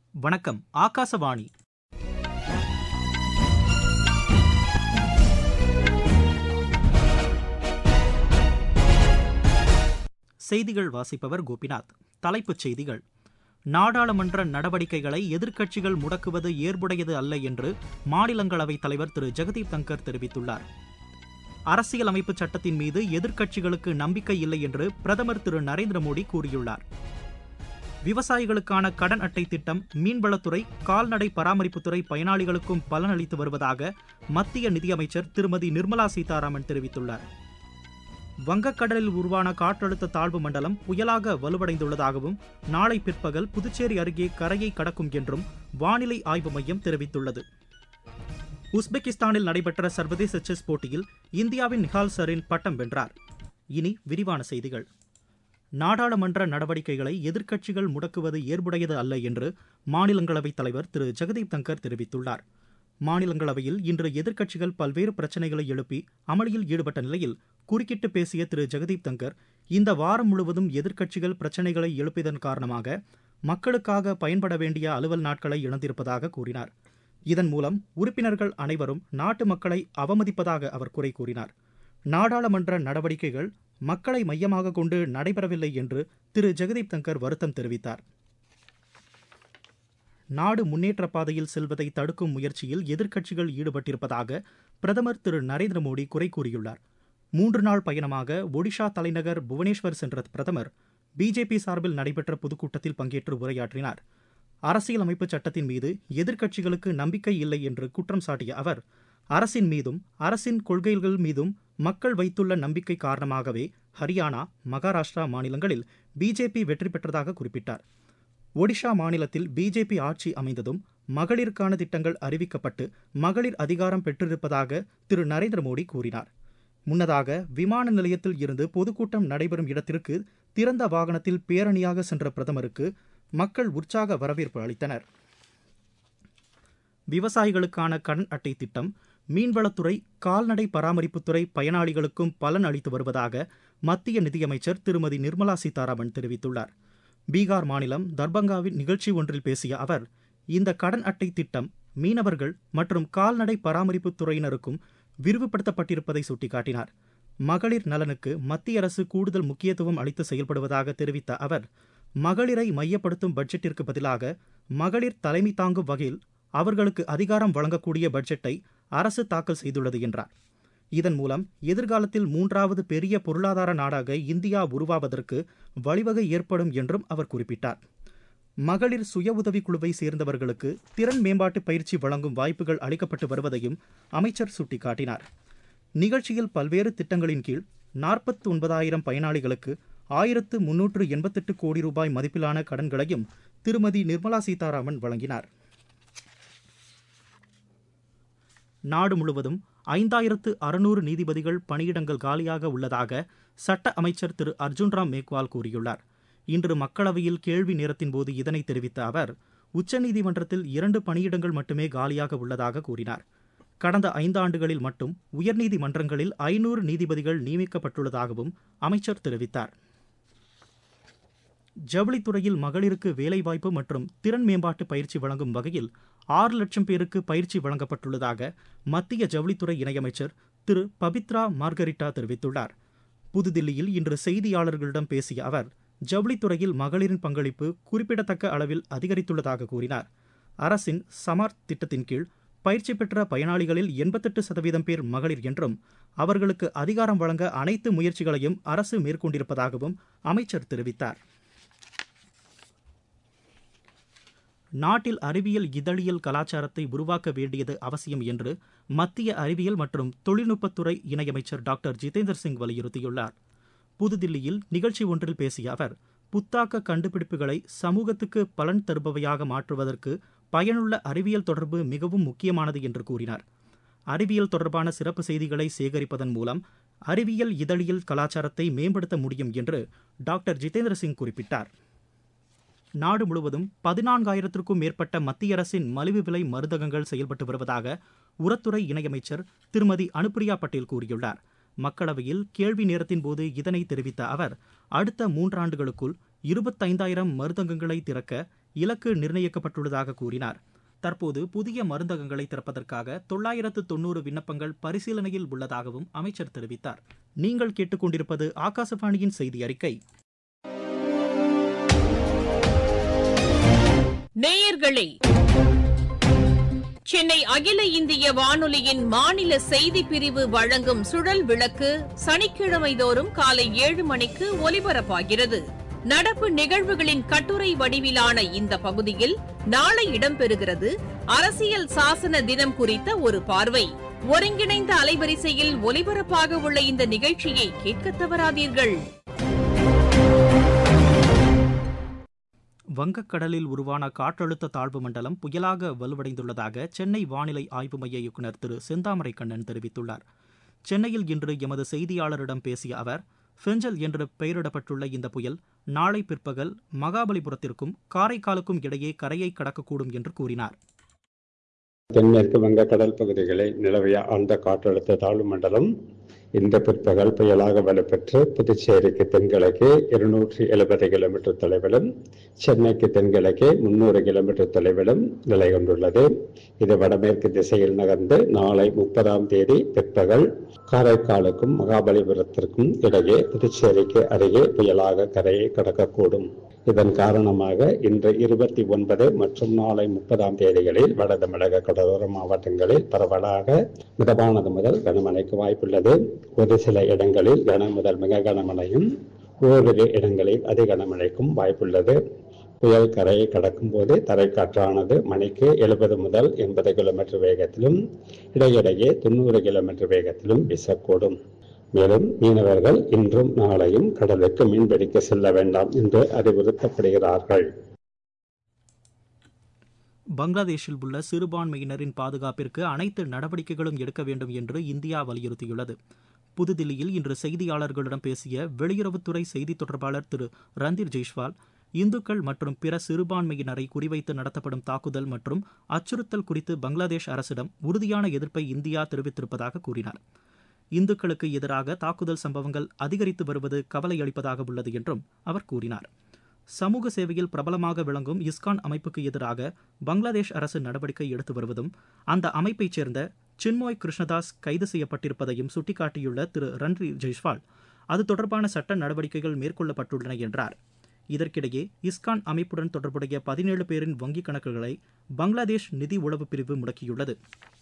வணக்கம் ஆகாசவாணி செய்திகள் வாசிப்பவர் கோபிநாத் தலைப்புச் செய்திகள் நாடாளுமன்ற நடவடிக்கைகளை எதிர்க்கட்சிகள் முடக்குவது ஏற்புடையது அல்ல என்று மாநிலங்களவைத் தலைவர் திரு ஜெகதீப் தங்கர் தெரிவித்துள்ளார் அரசியலமைப்பு சட்டத்தின் மீது எதிர்க்கட்சிகளுக்கு நம்பிக்கை இல்லை என்று பிரதமர் திரு நரேந்திர மோடி கூறியுள்ளார் விவசாயிகளுக்கான கடன் அட்டை திட்டம் மீன்வளத்துறை கால்நடை பராமரிப்புத்துறை பயனாளிகளுக்கும் பலனளித்து வருவதாக மத்திய நிதியமைச்சர் திருமதி நிர்மலா சீதாராமன் தெரிவித்துள்ளார் வங்கக்கடலில் உருவான காற்றழுத்த தாழ்வு மண்டலம் புயலாக வலுவடைந்துள்ளதாகவும் நாளை பிற்பகல் புதுச்சேரி அருகே கரையை கடக்கும் என்றும் வானிலை ஆய்வு மையம் தெரிவித்துள்ளது உஸ்பெகிஸ்தானில் நடைபெற்ற சர்வதேச செஸ் போட்டியில் இந்தியாவின் நிஹால் சரீன் பட்டம் வென்றார் இனி விரிவான செய்திகள் நாடாளுமன்ற நடவடிக்கைகளை எதிர்க்கட்சிகள் முடக்குவது ஏற்புடையது அல்ல என்று மாநிலங்களவைத் தலைவர் திரு ஜெகதீப் தங்கர் தெரிவித்துள்ளார் மாநிலங்களவையில் இன்று எதிர்க்கட்சிகள் பல்வேறு பிரச்சினைகளை எழுப்பி அமளியில் ஈடுபட்ட நிலையில் குறுக்கிட்டு பேசிய திரு ஜெகதீப் தங்கர் இந்த வாரம் முழுவதும் எதிர்க்கட்சிகள் பிரச்சினைகளை எழுப்பியதன் காரணமாக மக்களுக்காக பயன்பட வேண்டிய அலுவல் நாட்களை இழந்திருப்பதாக கூறினார் இதன் மூலம் உறுப்பினர்கள் அனைவரும் நாட்டு மக்களை அவமதிப்பதாக அவர் குறை கூறினார் நாடாளுமன்ற நடவடிக்கைகள் மக்களை மையமாக கொண்டு நடைபெறவில்லை என்று திரு ஜெகதீப் தங்கர் வருத்தம் தெரிவித்தார் நாடு முன்னேற்ற பாதையில் செல்வதை தடுக்கும் முயற்சியில் எதிர்க்கட்சிகள் ஈடுபட்டிருப்பதாக பிரதமர் திரு நரேந்திர மோடி குறை கூறியுள்ளார் மூன்று நாள் பயணமாக ஒடிஷா தலைநகர் புவனேஸ்வர் சென்ற பிரதமர் பிஜேபி சார்பில் நடைபெற்ற பொதுக்கூட்டத்தில் பங்கேற்று உரையாற்றினார் அரசியலமைப்பு சட்டத்தின் மீது எதிர்க்கட்சிகளுக்கு நம்பிக்கை இல்லை என்று குற்றம் சாட்டிய அவர் அரசின் மீதும் அரசின் கொள்கைகள் மீதும் மக்கள் வைத்துள்ள நம்பிக்கை காரணமாகவே ஹரியானா மகாராஷ்டிரா மாநிலங்களில் பிஜேபி வெற்றி பெற்றதாக குறிப்பிட்டார் ஒடிஷா மாநிலத்தில் பிஜேபி ஆட்சி அமைந்ததும் மகளிருக்கான திட்டங்கள் அறிவிக்கப்பட்டு மகளிர் அதிகாரம் பெற்றிருப்பதாக திரு நரேந்திர மோடி கூறினார் முன்னதாக விமான நிலையத்தில் இருந்து பொதுக்கூட்டம் நடைபெறும் இடத்திற்கு திறந்த வாகனத்தில் பேரணியாக சென்ற பிரதமருக்கு மக்கள் உற்சாக வரவேற்பு அளித்தனர் விவசாயிகளுக்கான கடன் அட்டை திட்டம் மீன்வளத்துறை கால்நடை பராமரிப்புத்துறை பயனாளிகளுக்கும் பலன் அளித்து வருவதாக மத்திய நிதியமைச்சர் திருமதி நிர்மலா சீதாராமன் தெரிவித்துள்ளார் பீகார் மாநிலம் தர்பங்காவின் நிகழ்ச்சி ஒன்றில் பேசிய அவர் இந்த கடன் அட்டை திட்டம் மீனவர்கள் மற்றும் கால்நடை பராமரிப்புத் துறையினருக்கும் விரிவுபடுத்தப்பட்டிருப்பதை சுட்டிக்காட்டினார் மகளிர் நலனுக்கு மத்திய அரசு கூடுதல் முக்கியத்துவம் அளித்து செயல்படுவதாக தெரிவித்த அவர் மகளிரை மையப்படுத்தும் பட்ஜெட்டிற்கு பதிலாக மகளிர் தலைமை தாங்கும் வகையில் அவர்களுக்கு அதிகாரம் வழங்கக்கூடிய பட்ஜெட்டை அரசு தாக்கல் செய்துள்ளது என்றார் இதன் மூலம் எதிர்காலத்தில் மூன்றாவது பெரிய பொருளாதார நாடாக இந்தியா உருவாவதற்கு வழிவகை ஏற்படும் என்றும் அவர் குறிப்பிட்டார் மகளிர் சுய உதவிக் குழுவை சேர்ந்தவர்களுக்கு திறன் மேம்பாட்டு பயிற்சி வழங்கும் வாய்ப்புகள் அளிக்கப்பட்டு வருவதையும் அமைச்சர் சுட்டிக்காட்டினார் நிகழ்ச்சியில் பல்வேறு திட்டங்களின் கீழ் நாற்பத்தி ஒன்பதாயிரம் பயனாளிகளுக்கு ஆயிரத்து முன்னூற்று எண்பத்தெட்டு கோடி ரூபாய் மதிப்பிலான கடன்களையும் திருமதி நிர்மலா சீதாராமன் வழங்கினார் நாடு முழுவதும் ஐந்தாயிரத்து அறுநூறு நீதிபதிகள் பணியிடங்கள் காலியாக உள்ளதாக சட்ட அமைச்சர் திரு அர்ஜுன்ராம் மேக்வால் கூறியுள்ளார் இன்று மக்களவையில் கேள்வி நேரத்தின் போது இதனை தெரிவித்த அவர் உச்சநீதிமன்றத்தில் இரண்டு பணியிடங்கள் மட்டுமே காலியாக உள்ளதாக கூறினார் கடந்த ஐந்தாண்டுகளில் மட்டும் உயர்நீதிமன்றங்களில் ஐநூறு நீதிபதிகள் நியமிக்கப்பட்டுள்ளதாகவும் அமைச்சர் தெரிவித்தார் ஜவுளித்துறையில் மகளிருக்கு வேலைவாய்ப்பு மற்றும் திறன் மேம்பாட்டு பயிற்சி வழங்கும் வகையில் ஆறு லட்சம் பேருக்கு பயிற்சி வழங்கப்பட்டுள்ளதாக மத்திய ஜவுளித்துறை இணையமைச்சர் திரு பபித்ரா மார்கரிட்டா தெரிவித்துள்ளார் புதுதில்லியில் இன்று செய்தியாளர்களிடம் பேசிய அவர் ஜவுளித்துறையில் மகளிரின் பங்களிப்பு குறிப்பிடத்தக்க அளவில் அதிகரித்துள்ளதாக கூறினார் அரசின் சமார்த் திட்டத்தின் கீழ் பயிற்சி பெற்ற பயனாளிகளில் எண்பத்தெட்டு சதவீதம் பேர் மகளிர் என்றும் அவர்களுக்கு அதிகாரம் வழங்க அனைத்து முயற்சிகளையும் அரசு மேற்கொண்டிருப்பதாகவும் அமைச்சர் தெரிவித்தார் நாட்டில் அறிவியல் இதழியல் கலாச்சாரத்தை உருவாக்க வேண்டியது அவசியம் என்று மத்திய அறிவியல் மற்றும் தொழில்நுட்பத்துறை இணையமைச்சர் டாக்டர் ஜிதேந்தர் சிங் வலியுறுத்தியுள்ளார் புதுதில்லியில் நிகழ்ச்சி ஒன்றில் பேசிய அவர் புத்தாக்க கண்டுபிடிப்புகளை சமூகத்துக்கு பலன் தருபவையாக மாற்றுவதற்கு பயனுள்ள அறிவியல் தொடர்பு மிகவும் முக்கியமானது என்று கூறினார் அறிவியல் தொடர்பான சிறப்பு செய்திகளை சேகரிப்பதன் மூலம் அறிவியல் இதழியல் கலாச்சாரத்தை மேம்படுத்த முடியும் என்று டாக்டர் ஜிதேந்திர சிங் குறிப்பிட்டார் நாடு முழுவதும் பதினான்காயிரத்திற்கும் மேற்பட்ட மத்திய அரசின் மலிவு விலை மருந்தகங்கள் செயல்பட்டு வருவதாக உரத்துறை இணையமைச்சர் திருமதி அனுப்பிரியா பட்டேல் கூறியுள்ளார் மக்களவையில் கேள்வி நேரத்தின் போது இதனை தெரிவித்த அவர் அடுத்த மூன்றாண்டுகளுக்குள் இருபத்தைந்தாயிரம் மருந்தகங்களை திறக்க இலக்கு நிர்ணயிக்கப்பட்டுள்ளதாக கூறினார் தற்போது புதிய மருந்தகங்களை திறப்பதற்காக தொள்ளாயிரத்து தொன்னூறு விண்ணப்பங்கள் பரிசீலனையில் உள்ளதாகவும் அமைச்சர் தெரிவித்தார் நீங்கள் கேட்டுக்கொண்டிருப்பது ஆகாசவாணியின் செய்தி அறிக்கை நேயர்களே சென்னை அகில இந்திய வானொலியின் மாநில செய்தி பிரிவு வழங்கும் சுழல் விளக்கு சனிக்கிழமை தோறும் காலை ஏழு மணிக்கு ஒலிபரப்பாகிறது நடப்பு நிகழ்வுகளின் கட்டுரை வடிவிலான இந்த பகுதியில் நாளை இடம்பெறுகிறது அரசியல் சாசன தினம் குறித்த ஒரு பார்வை ஒருங்கிணைந்த அலைவரிசையில் ஒலிபரப்பாக உள்ள இந்த நிகழ்ச்சியை கேட்க தவறாதீர்கள் வங்கக்கடலில் உருவான காற்றழுத்த தாழ்வு மண்டலம் புயலாக வலுவடைந்துள்ளதாக சென்னை வானிலை ஆய்வு மைய இயக்குநர் திரு செந்தாமரை கண்ணன் தெரிவித்துள்ளார் சென்னையில் இன்று எமது செய்தியாளரிடம் பேசிய அவர் ஃபெஞ்சல் என்று பெயரிடப்பட்டுள்ள இந்த புயல் நாளை பிற்பகல் மகாபலிபுரத்திற்கும் காரைக்காலுக்கும் இடையே கரையை கடக்கக்கூடும் என்று கூறினார் தென்மேற்கு வங்கக்கடல் பகுதிகளில் நிலவிய ஆழ்ந்த காற்றழுத்த தாழ்வு மண்டலம் இந்த பிற்பகல் புயலாக வலுப்பெற்று புதுச்சேரிக்கு தென்கிழக்கு இருநூற்றி எழுபது கிலோமீட்டர் தொலைவிலும் சென்னைக்கு தென்கிழக்கே முன்னூறு கிலோமீட்டர் தொலைவிலும் நிலை கொண்டுள்ளது இது வடமேற்கு திசையில் நகர்ந்து நாளை முப்பதாம் தேதி பிற்பகல் காரைக்காலுக்கும் மகாபலிபுரத்திற்கும் இடையே புதுச்சேரிக்கு அருகே புயலாக கரையை கடக்கக்கூடும் இதன் காரணமாக இன்று இருபத்தி ஒன்பது மற்றும் நாளை முப்பதாம் தேதிகளில் வட தமிழக கடலோர மாவட்டங்களில் பரவலாக மிதமானது முதல் கனமழைக்கு வாய்ப்புள்ளது ஒரு சில இடங்களில் கன முதல் மிக கனமழையும் ஓரிரு இடங்களில் அதி கனமழைக்கும் வாய்ப்புள்ளது புயல் கரையை கடக்கும் போது தரைக்காற்றானது மணிக்கு எழுபது முதல் எண்பது கிலோமீட்டர் வேகத்திலும் இடையிடையே தொண்ணூறு கிலோமீட்டர் வேகத்திலும் வீசக்கூடும் மேலும் மீனவர்கள் இன்றும் நாளையும் கடலுக்கு மீன்பிடிக்க செல்ல வேண்டாம் என்று அறிவுறுத்தப்படுகிறார்கள் பங்களாதேஷில் உள்ள சிறுபான்மையினரின் பாதுகாப்பிற்கு அனைத்து நடவடிக்கைகளும் எடுக்க வேண்டும் என்று இந்தியா வலியுறுத்தியுள்ளது புதுதில்லியில் இன்று செய்தியாளர்களிடம் பேசிய வெளியுறவுத்துறை செய்தி தொடர்பாளர் திரு ரந்தீர் ஜெய்ஷ்வால் இந்துக்கள் மற்றும் பிற சிறுபான்மையினரை குறிவைத்து நடத்தப்படும் தாக்குதல் மற்றும் அச்சுறுத்தல் குறித்து பங்களாதேஷ் அரசிடம் உறுதியான எதிர்ப்பை இந்தியா தெரிவித்திருப்பதாக கூறினார் இந்துக்களுக்கு எதிராக தாக்குதல் சம்பவங்கள் அதிகரித்து வருவது கவலை அளிப்பதாக உள்ளது என்றும் அவர் கூறினார் சமூக சேவையில் பிரபலமாக விளங்கும் இஸ்கான் அமைப்புக்கு எதிராக பங்களாதேஷ் அரசு நடவடிக்கை எடுத்து வருவதும் அந்த அமைப்பைச் சேர்ந்த சின்மோய் கிருஷ்ணதாஸ் கைது செய்யப்பட்டிருப்பதையும் சுட்டிக்காட்டியுள்ள திரு ரன்வீர் ஜெய்ஸ்வால் அது தொடர்பான சட்ட நடவடிக்கைகள் மேற்கொள்ளப்பட்டுள்ளன என்றார் இதற்கிடையே இஸ்கான் அமைப்புடன் தொடர்புடைய பதினேழு பேரின் வங்கிக் கணக்குகளை பங்களாதேஷ் நிதி உளவு பிரிவு முடக்கியுள்ளது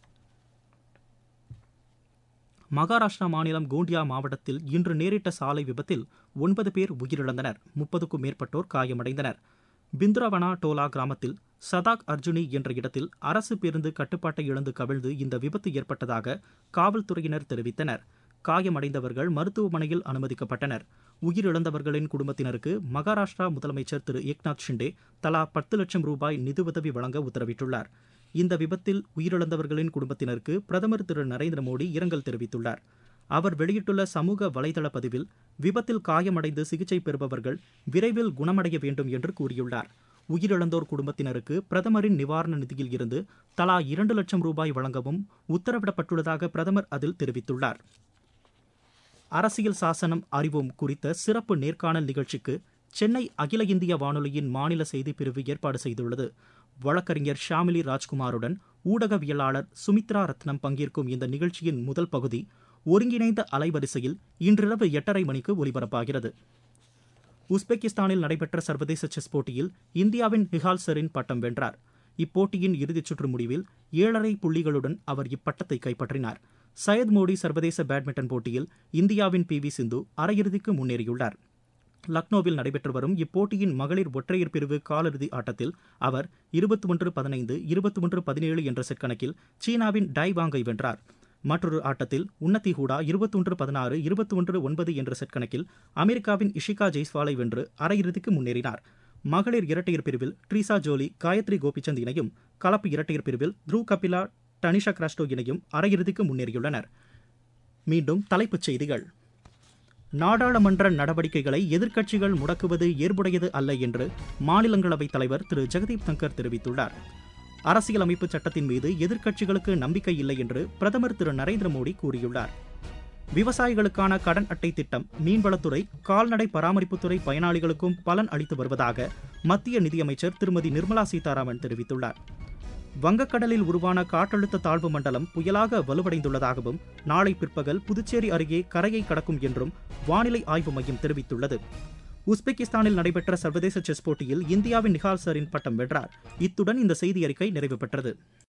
மகாராஷ்டிரா மாநிலம் கோண்டியா மாவட்டத்தில் இன்று நேரிட்ட சாலை விபத்தில் ஒன்பது பேர் உயிரிழந்தனர் முப்பதுக்கும் மேற்பட்டோர் காயமடைந்தனர் பிந்த்ரவனா டோலா கிராமத்தில் சதாக் அர்ஜுனி என்ற இடத்தில் அரசு பேருந்து கட்டுப்பாட்டை இழந்து கவிழ்ந்து இந்த விபத்து ஏற்பட்டதாக காவல்துறையினர் தெரிவித்தனர் காயமடைந்தவர்கள் மருத்துவமனையில் அனுமதிக்கப்பட்டனர் உயிரிழந்தவர்களின் குடும்பத்தினருக்கு மகாராஷ்டிரா முதலமைச்சர் திரு ஏக்நாத் ஷிண்டே தலா பத்து லட்சம் ரூபாய் நிதியுதவி வழங்க உத்தரவிட்டுள்ளார் இந்த விபத்தில் உயிரிழந்தவர்களின் குடும்பத்தினருக்கு பிரதமர் திரு நரேந்திர மோடி இரங்கல் தெரிவித்துள்ளார் அவர் வெளியிட்டுள்ள சமூக வலைதள பதிவில் விபத்தில் காயமடைந்து சிகிச்சை பெறுபவர்கள் விரைவில் குணமடைய வேண்டும் என்று கூறியுள்ளார் உயிரிழந்தோர் குடும்பத்தினருக்கு பிரதமரின் நிவாரண நிதியில் இருந்து தலா இரண்டு லட்சம் ரூபாய் வழங்கவும் உத்தரவிடப்பட்டுள்ளதாக பிரதமர் அதில் தெரிவித்துள்ளார் அரசியல் சாசனம் அறிவோம் குறித்த சிறப்பு நேர்காணல் நிகழ்ச்சிக்கு சென்னை அகில இந்திய வானொலியின் மாநில செய்திப் பிரிவு ஏற்பாடு செய்துள்ளது வழக்கறிஞர் ஷாமிலி ராஜ்குமாருடன் ஊடகவியலாளர் சுமித்ரா ரத்னம் பங்கேற்கும் இந்த நிகழ்ச்சியின் முதல் பகுதி ஒருங்கிணைந்த அலைவரிசையில் இன்றிரவு எட்டரை மணிக்கு ஒலிபரப்பாகிறது உஸ்பெகிஸ்தானில் நடைபெற்ற சர்வதேச செஸ் போட்டியில் இந்தியாவின் ஹிஹால் சரின் பட்டம் வென்றார் இப்போட்டியின் இறுதிச் சுற்று முடிவில் ஏழரை புள்ளிகளுடன் அவர் இப்பட்டத்தை கைப்பற்றினார் சையத் மோடி சர்வதேச பேட்மிண்டன் போட்டியில் இந்தியாவின் பி வி சிந்து அரையிறுதிக்கு முன்னேறியுள்ளார் லக்னோவில் நடைபெற்று வரும் இப்போட்டியின் மகளிர் ஒற்றையர் பிரிவு காலிறுதி ஆட்டத்தில் அவர் இருபத்தி ஒன்று பதினைந்து இருபத்தி ஒன்று பதினேழு என்ற செட் கணக்கில் சீனாவின் டை வாங்கை வென்றார் மற்றொரு ஆட்டத்தில் உன்னதி ஹூடா இருபத்தொன்று பதினாறு இருபத்தி ஒன்று ஒன்பது என்ற செட் கணக்கில் அமெரிக்காவின் இஷிகா ஜெய்ஸ்வாலை வென்று அரையிறுதிக்கு முன்னேறினார் மகளிர் இரட்டையர் பிரிவில் ட்ரீசா ஜோலி காயத்ரி கோபிச்சந்த் இணையும் கலப்பு இரட்டையர் பிரிவில் த்ரூ கபிலா டனிஷா கிராஸ்டோ இணையும் அரையிறுதிக்கு முன்னேறியுள்ளனர் மீண்டும் தலைப்புச் செய்திகள் நாடாளுமன்ற நடவடிக்கைகளை எதிர்க்கட்சிகள் முடக்குவது ஏற்புடையது அல்ல என்று மாநிலங்களவைத் தலைவர் திரு ஜெகதீப் தங்கர் தெரிவித்துள்ளார் அரசியலமைப்பு சட்டத்தின் மீது எதிர்க்கட்சிகளுக்கு நம்பிக்கை இல்லை என்று பிரதமர் திரு நரேந்திர மோடி கூறியுள்ளார் விவசாயிகளுக்கான கடன் அட்டை திட்டம் மீன்வளத்துறை கால்நடை பராமரிப்புத்துறை பயனாளிகளுக்கும் பலன் அளித்து வருவதாக மத்திய நிதியமைச்சர் திருமதி நிர்மலா சீதாராமன் தெரிவித்துள்ளார் வங்கக்கடலில் உருவான காற்றழுத்த தாழ்வு மண்டலம் புயலாக வலுவடைந்துள்ளதாகவும் நாளை பிற்பகல் புதுச்சேரி அருகே கரையை கடக்கும் என்றும் வானிலை ஆய்வு மையம் தெரிவித்துள்ளது உஸ்பெகிஸ்தானில் நடைபெற்ற சர்வதேச செஸ் போட்டியில் இந்தியாவின் நிஹால் சரீன் பட்டம் வென்றார் இத்துடன் இந்த செய்தி அறிக்கை நிறைவு பெற்றது